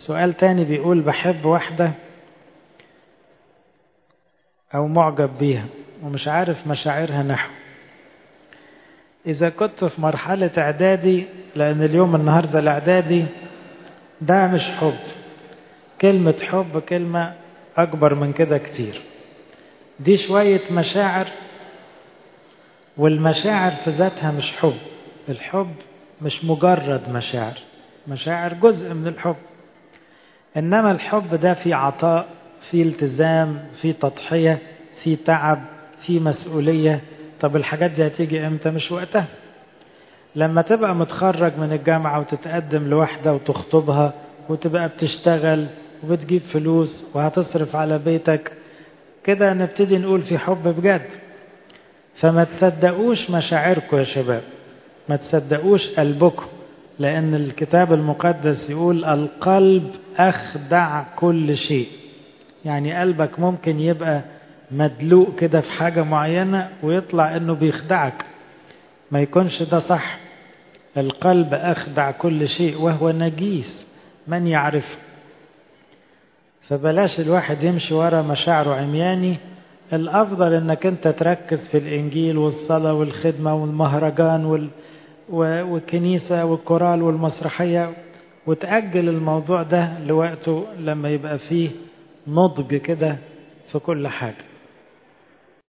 سؤال تاني بيقول بحب واحدة أو معجب بيها ومش عارف مشاعرها نحو إذا كنت في مرحلة إعدادي لأن اليوم النهاردة الإعدادي ده مش حب كلمة حب كلمة أكبر من كده كتير دي شوية مشاعر والمشاعر في ذاتها مش حب الحب مش مجرد مشاعر مشاعر جزء من الحب إنما الحب ده في عطاء في التزام في تضحية في تعب في مسؤولية طب الحاجات دي هتيجي امتى مش وقتها لما تبقى متخرج من الجامعة وتتقدم لواحدة وتخطبها وتبقى بتشتغل وبتجيب فلوس وهتصرف على بيتك كده نبتدي نقول في حب بجد فما تصدقوش مشاعركم يا شباب ما تصدقوش قلبكم لأن الكتاب المقدس يقول القلب أخدع كل شيء يعني قلبك ممكن يبقى مدلوق كده في حاجة معينة ويطلع انه بيخدعك ما يكونش ده صح القلب أخدع كل شيء وهو نجيس من يعرفه فبلاش الواحد يمشي ورا مشاعره عمياني الأفضل أنك أنت تركز في الإنجيل والصلاة والخدمة والمهرجان وال... والكنيسة والكورال والمسرحية وتأجل الموضوع ده لوقته لما يبقى فيه نضج كده في كل حاجة